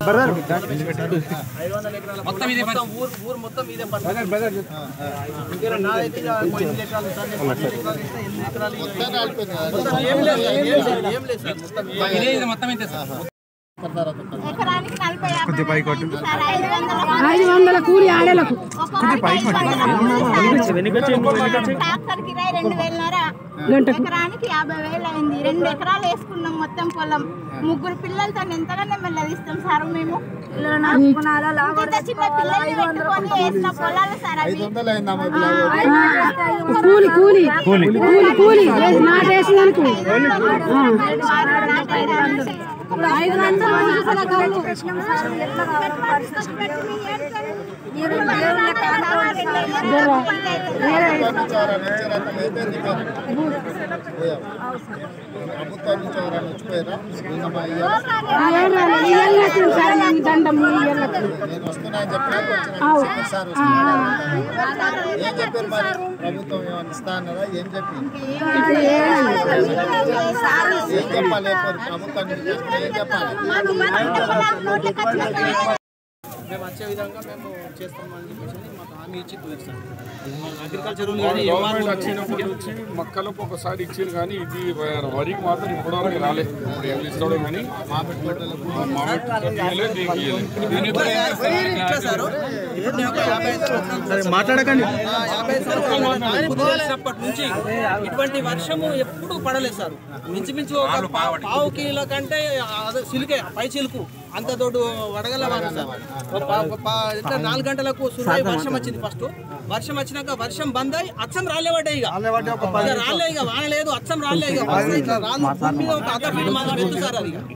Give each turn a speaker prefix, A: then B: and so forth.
A: ఐదు వందల ఎకరాల మొత్తం ఇదే ఊరు ఊరు మొత్తం ఇదే పరిస్థితి ఇంకా నాదైతే ఇక ఎనిమిది ఎకరాలు సార్ నేను పన్నెండు ఎకరాలు ఇస్తే ఎనిమిది ఎకరాలు ఇక- మొత్తం ఏం లేదు సార్, ఏం లేదు, ఏం లేదు సార్ మొత్తం ఇదే ఇది మొత్తం ఇంతే సార్
B: ఎకరానికి నలభై యాభై వేలు అయింది సార్ ఐదు వందల
C: ఐదు వందల కూలి ఆడలకు
B: ఒక్కొక్కరికి ఐదు వందల కూలి సార్. ట్రాక్టర్ కిరాయి రెండు వేలన్నర ఎకరానికి యాభై వేలు అయింది రెండు ఎకరాలు వేసుకున్నాం మొత్తం పొలం ముగ్గురు పిల్లలతో ఎంతగానో మెల్లదిస్తాం సార్ మేము ఇంత చిన్న పిల్లల్ని పెట్టుకొని వేసిన పొలాలు సార్ అవి
C: కూలి కూలి కూలి కూలి కూలి నాటేసి దానికి ఐదు
D: ప్రభుత్వం నుంచి ఎవరైనా వచ్చిపోయారా ఇంకా మా అయ్య
C: దండం
D: నేను వస్తున్నా అని చెప్పినా వచ్చిన సార్ వస్తున్నా ఏం చెప్పారు మరి ప్రభుత్వం ఏమైనా ఇస్తా అన్నారా ఏం చెప్పి ఏం చెప్పాలి మరి ప్రభుత్వం నుంచి ఏం చెప్పాలి
A: మేము వచ్చే విధంగా మేము చేస్తామని చెప్పేసి మాకు హామీ ఇచ్చి చూపిస్తాం అగ్రికల్చర్ కానీ
E: గవర్నమెంట్ వచ్చినప్పటి నుంచి మొక్కలకు ఒకసారి ఇచ్చారు కానీ ఇది వరికి మాత్రం ఇప్పటివరకు రాలేదు ఇప్పుడు ఏం ఇస్తాడో కానీ మామిడి తోటలకు ఇయ్యలేదు, దీనికి ఇయ్యలేదు. దీనికి
A: ఇట్లా సార్ ఇప్పుడు నేను ఒక యాభై సంవత్సరాలు మాట్లాడకండి యాభై సంవత్సరాలు వదిలేసినప్పటి నుంచి ఇటువంటి వర్షము ఎప్పుడు పడలేదు సార్ మించుమించు ఒక పా- పావు కిలో కంటే అదే సిలుకే పై చిలుకు అంత తోడు వడగల వారు సార్ ఒక పా- ఒక పా- ఇట్లా నాలుగు గంటలకు సురై వర్షం వచ్చింది ఫస్ట్ వర్షం వచ్చినాక వర్షం బంద్ అయ్యి అచ్చం రాలే పడ్డాయి ఇక ఇక రాలే ఇక వాన లేదు అచ్చం రాలే ఇక వర్షం ఇట్లా రాళ్ళు భూమి మీద ఒక అర్ధ ఫీట్ మాత్రం ఎత్తు సార్ అది ఇక.